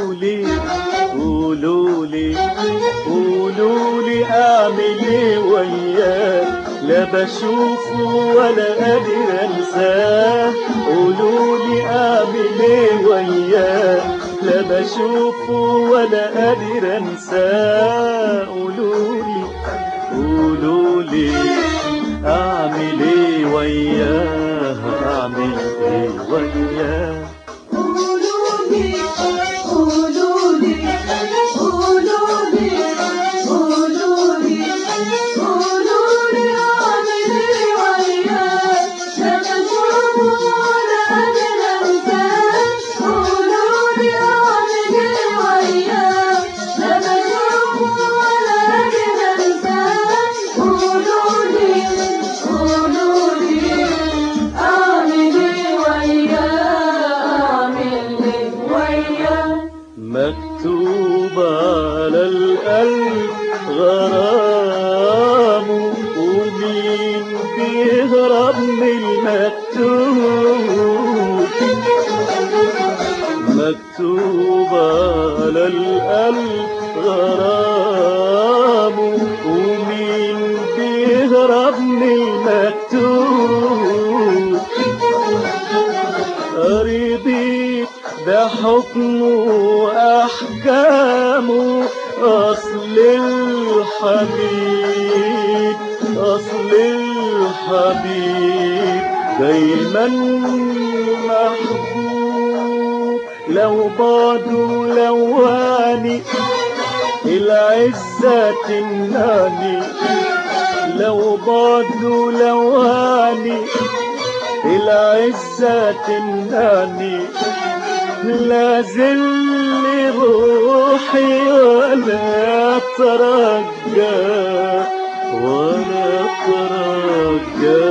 قولوا لي قولوا لي قولوا لي اعمل ايه وياك لا بشوفه ولا قادر انساه قولوا لي اعمل ايه وياك لا بشوفه ولا قادر انساه قولوا لي قولوا لي اعمل ايه وياه اعمل ايه وياه قولوا لي قولوا لي قولوا لي قولوا لي قولوا لي أعمل إيه وياك لا بشوفه ولا قادر أنساه قولوا لي أعمل إيه وياك لا بشوفه ولا قادر أنساه قولوا لي قولوا لي أعمل إيه وياك أعمل إيه وياك مكتوب على القلب غرام ومين بيهرب من المكتوب مكتوب على القلب غرام ومين بيهرب من المكتوب رضيت بحكمه وأحكامه أصل الحبيب أصل الحبيب دايما محبوب لو بعده لواني العزة تمنعني لو بعده لواني العزة تمنعني لا زل روحي ولا ترجى ولا ترجى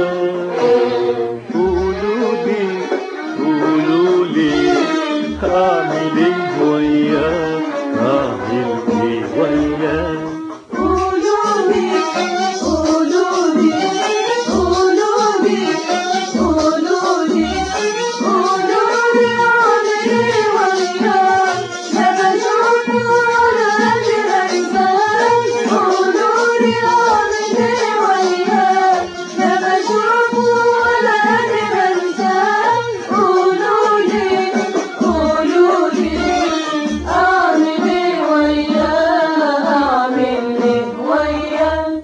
قولوا لي قولوا لي اعمل ايه وياك اعمل ايه وياك قولوا لي قولوا لي قولوا لي قولوا لي قولوا لي أعمل إيه وياك لا بشوفه ولا قادر أنساه قولوا لي أعمل إيه وياك لا بشوفه ولا قادر أنساه قولوا لي قولوا لي أعمل إيه وياك أعمل إيه وياك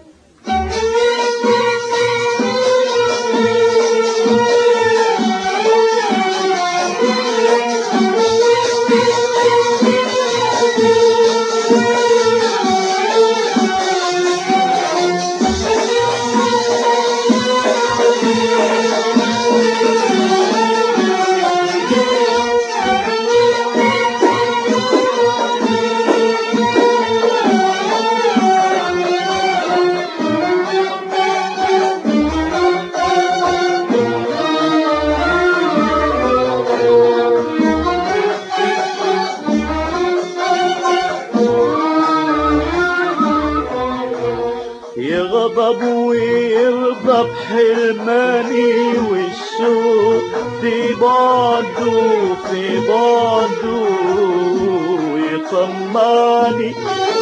يغضب ويرضى بحرماني والشوق في بعده في بعده يطمعني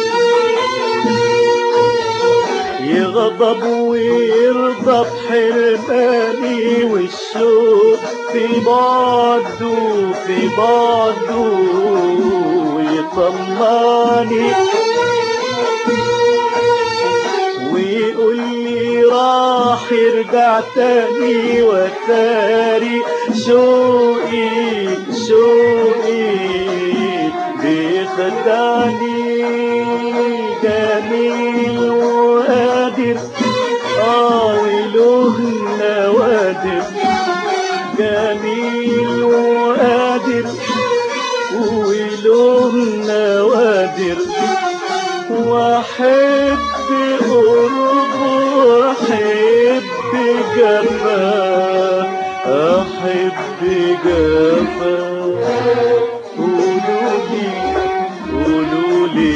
يغضب ويرضى بحرماني والشوق في بعده في بعده يطمعني ويقول لي راح يرجع تاني وتاري شوقي شوقي بيخدعني جميل وقادر اه وله نوادر جميل وقادر وله نوادر واحب قربه واحب جفاه احب جفاه قولوا لي قولوا لي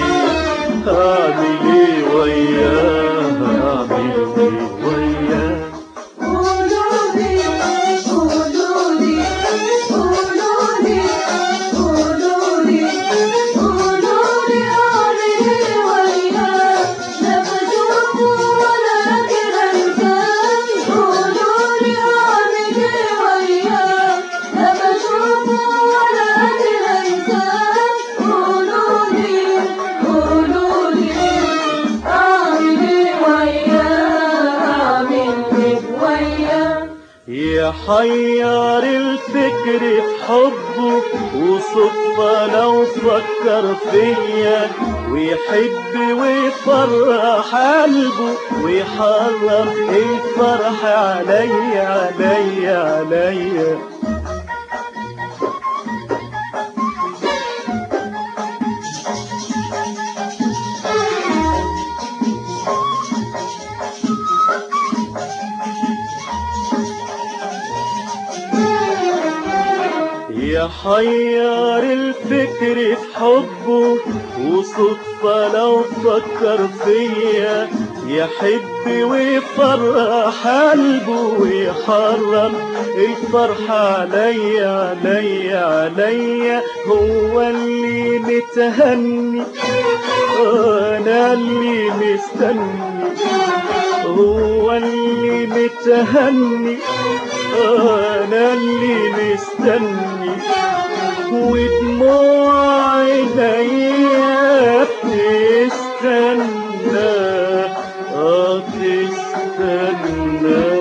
يحير الفكر في حبه وصدفة لو فكر فيا ويحب ويفرح قلبه ويحرم الفرح عليا عليا عليا يحير الفكر في حبه وصدفة لو فكر فيا يحب ويفرح قلبه ويحرم الفرح عليا عليا عليا هو اللي متهني انا اللي مستني هو اللي متهني انا اللي مستني ودموع عينيا بتستنى اه تستنى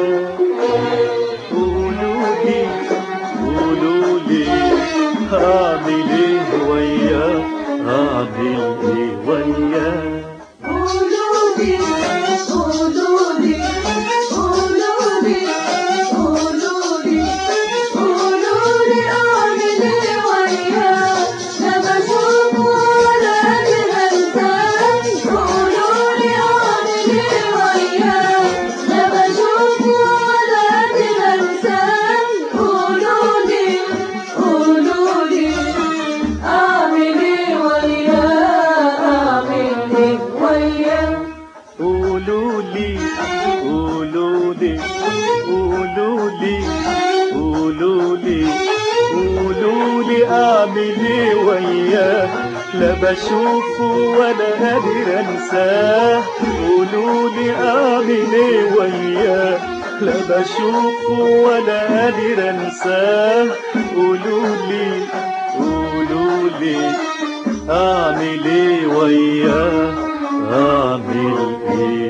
قولوا لي قولوا لي هعمل ايه وياه هعمل ايه وياه قولولي قولولي قولولي قولولي قولولي أعمل إيه وياه لا بشوفه ولا قادر أنساه قولولي أعمل إيه وياه لا بشوفه ولا قادر أنساه قولولي قولولي أعمل إيه وياه أعمل إيه وياه قولوا لي قولوا لي قولوا لي قولوا لي قولوا لي اعمل ايه وياه لا بشوفه ولا قادر انساه قولوا لي اعمل ايه وياه لا بشوفه ولا قادر انساه قولوا لي قولوا لي اعمل ايه وياه اعمل ايه